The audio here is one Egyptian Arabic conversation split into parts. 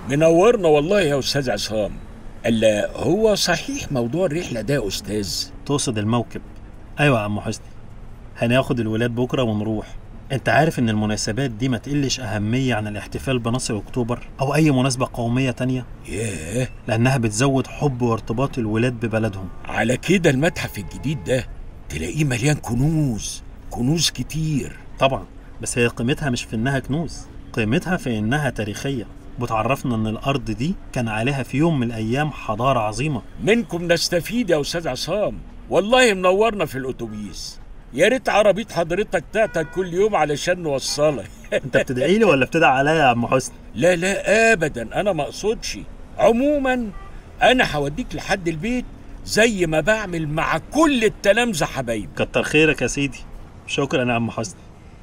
منورنا والله يا استاذ عصام الا هو صحيح موضوع الرحله ده يا استاذ تقصد الموكب ايوه يا عم حسني هناخد الولاد بكره ونروح انت عارف ان المناسبات دي ما تقلش اهميه عن الاحتفال بنصر اكتوبر او اي مناسبه قوميه تانية ياه لانها بتزود حب وارتباط الولاد ببلدهم على كده المتحف الجديد ده تلاقيه مليان كنوز كنوز كتير طبعا بس هي قيمتها مش في انها كنوز قيمتها في انها تاريخيه بتعرفنا ان الارض دي كان عليها في يوم من الايام حضاره عظيمه منكم نستفيد يا استاذ عصام والله منورنا في الاتوبيس يا ريت عربيه حضرتك تعطل كل يوم علشان نوصلك انت بتدعي لي ولا بتدعي عليا يا عم حسني لا لا ابدا انا ما اقصدش عموما انا هوديك لحد البيت زي ما بعمل مع كل التلامذه حبايبي كتر خيرك يا سيدي شكرا يا عم حسني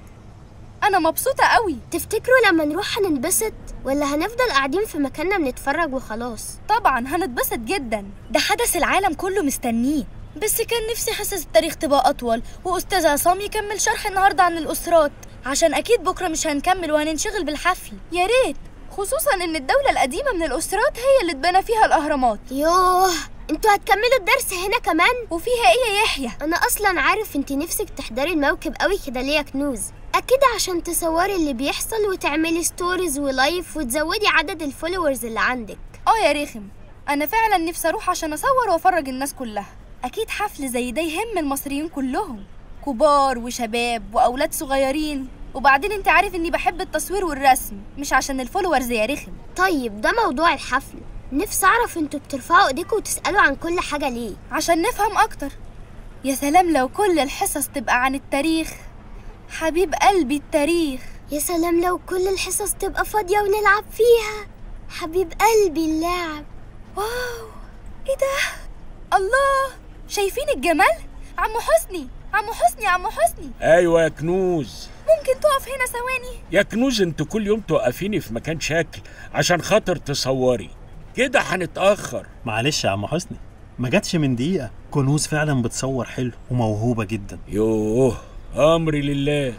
انا مبسوطه قوي تفتكروا لما نروح هننبسط ولا هنفضل قاعدين في مكاننا بنتفرج وخلاص طبعا هنتبسط جدا ده حدث العالم كله مستنيه بس كان نفسي حصص التاريخ تبقى اطول واستاذ عصام يكمل شرح النهارده عن الاسرات عشان اكيد بكره مش هنكمل وهننشغل بالحفل يا ريت خصوصا ان الدوله القديمه من الاسرات هي اللي اتبنى فيها الاهرامات يوه انتوا هتكملوا الدرس هنا كمان وفيها ايه يا يحيى انا اصلا عارف انت نفسك تحضري الموكب قوي كده ليه يا كنوز اكيد عشان تصوري اللي بيحصل وتعملي ستوريز ولايف وتزودي عدد الفولورز اللي عندك اه يا رخم انا فعلا نفسي اروح عشان اصور وافرج الناس كلها اكيد حفل زي ده يهم المصريين كلهم كبار وشباب واولاد صغيرين وبعدين انت عارف اني بحب التصوير والرسم مش عشان الفولورز يا رخم طيب ده موضوع الحفل نفسي اعرف انتوا بترفعوا ايديكم وتسالوا عن كل حاجه ليه عشان نفهم اكتر يا سلام لو كل الحصص تبقى عن التاريخ حبيب قلبي التاريخ يا سلام لو كل الحصص تبقى فاضيه ونلعب فيها حبيب قلبي اللعب واو ايه ده الله شايفين الجمال عم حسني عم حسني عم حسني ايوه يا كنوز ممكن تقف هنا ثواني يا كنوز انت كل يوم توقفيني في مكان شكل عشان خاطر تصوري كده هنتاخر معلش يا عم حسني ما جاتش من دقيقه كنوز فعلا بتصور حلو وموهوبه جدا يوه امري لله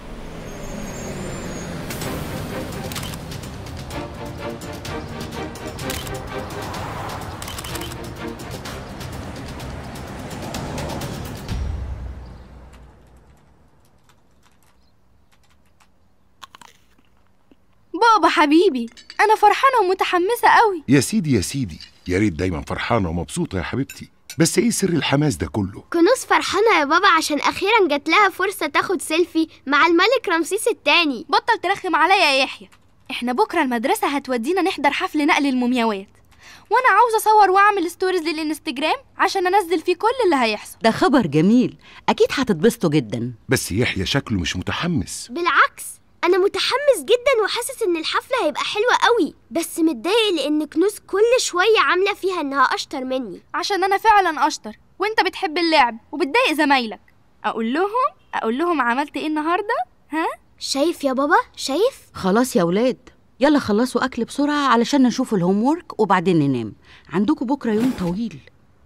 بابا حبيبي انا فرحانه ومتحمسه قوي يا سيدي يا سيدي يا ريت دايما فرحانة ومبسوطة يا حبيبتي بس ايه سر الحماس ده كله كنوز فرحانه يا بابا عشان اخيرا جات لها فرصه تاخد سيلفي مع الملك رمسيس الثاني بطل ترخم عليا يا يحيى احنا بكره المدرسه هتودينا نحضر حفل نقل المومياوات وانا عاوزه اصور واعمل ستوريز للانستجرام عشان انزل فيه كل اللي هيحصل ده خبر جميل أكيد هتتبسطوا جدا بس يحيى شكله مش متحمس بالعكس انا متحمس جدا وحاسس ان الحفله هيبقى حلوه قوي بس متضايق لان كنوز كل شويه عامله فيها انها اشطر مني عشان انا فعلا اشطر وانت بتحب اللعب وبتضايق زمايلك اقول لهم اقول لهم عملت ايه النهارده ها شايف يا بابا شايف خلاص يا ولاد يلا خلصوا أكل بسرعة علشان نشوف الهوم وورك وبعدين ننام عندكم بكرة يوم طويل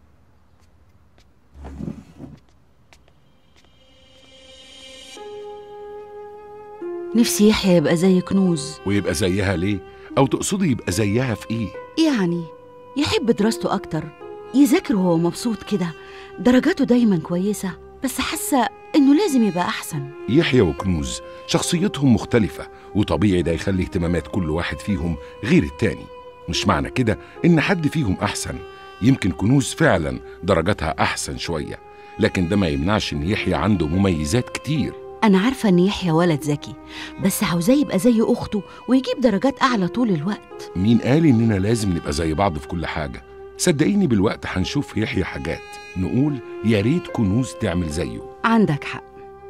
نفسي يحيى يبقى زي كنوز ويبقى زيها ليه او تقصدي يبقى زيها في ايه يعني يحب دراسته أكتر يذاكر وهو مبسوط كده درجاته دايما كويسة بس حاسة إنه لازم يبقى أحسن يحيى وكنوز شخصيتهم مختلفة وطبيعي ده يخلي اهتمامات كل واحد فيهم غير التاني مش معنى كده إن حد فيهم أحسن يمكن كنوز فعلا درجاتها أحسن شوية لكن ده ما يمنعش إن يحيى عنده مميزات كتير أنا عارفة إن يحيى ولد ذكي بس عاوزاه يبقى زي أخته ويجيب درجات أعلى طول الوقت مين قال إننا لازم نبقى زي بعض في كل حاجة صدقيني بالوقت هنشوف في يحيى حاجات نقول يا ريت كنوز تعمل زيه عندك حق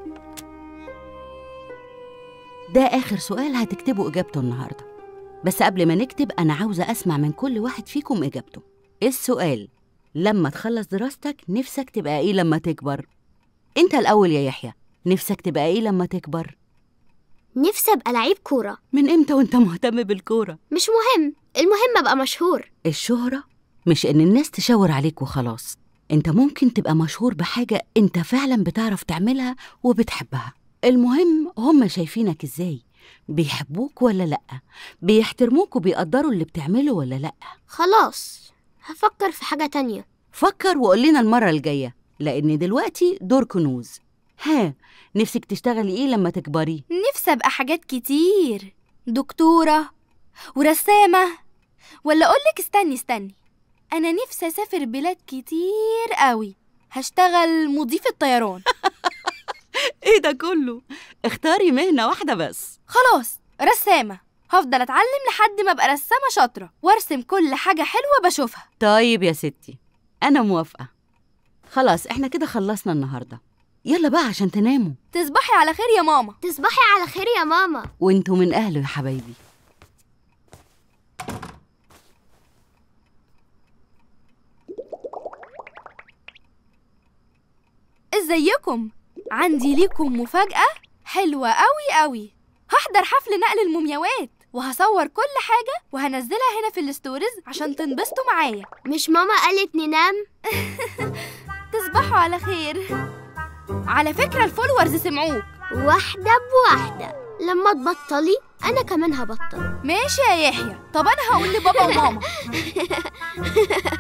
ده آخر سؤال هتكتبوا إجابته النهاردة بس قبل ما نكتب أنا عاوزة أسمع من كل واحد فيكم إجابته السؤال لما تخلص دراستك نفسك تبقى إيه لما تكبر؟ أنت الأول يا يحيى نفسك تبقى إيه لما تكبر؟ نفسي ابقى لعيب كوره من إمتى وأنت مهتم بالكورة؟ مش مهم المهم ابقى مشهور الشهرة مش إن الناس تشاور عليك وخلاص أنت ممكن تبقى مشهور بحاجة أنت فعلا بتعرف تعملها وبتحبها المهم هم شايفينك إزاي بيحبوك ولا لأ بيحترموك وبيقدروا اللي بتعمله ولا لأ خلاص هفكر في حاجة تانية فكر وقول لنا المرة الجاية لأن دلوقتي دور كنوز ها نفسك تشتغلي إيه لما تكبري نفسي ابقى حاجات كتير دكتورة ورسامة ولا اقولك استني استني انا نفسي اسافر بلاد كتير قوي هشتغل مضيفة طيران إيه ده كله اختاري مهنة واحدة بس خلاص رسامة هفضل اتعلم لحد ما ابقى رسامة شاطرة وارسم كل حاجة حلوة بشوفها طيب يا ستي أنا موافقة خلاص إحنا كده خلصنا النهاردة يلا بقى عشان تناموا تصبحي على خير يا ماما تصبحي على خير يا ماما وانتوا من أهله يا حبايبي ازيكم عندي ليكم مفاجأة حلوة قوي قوي هحضر حفل نقل المومياوات وهصور كل حاجة وهنزلها هنا في الستوريز عشان تنبسطوا معايا مش ماما قالت ننام تصبحوا على خير على فكرة الفولورز سمعوك واحدة بواحدة لما تبطلي أنا كمان هبطل ماشي يا يحيى طب أنا هقول لبابا وماما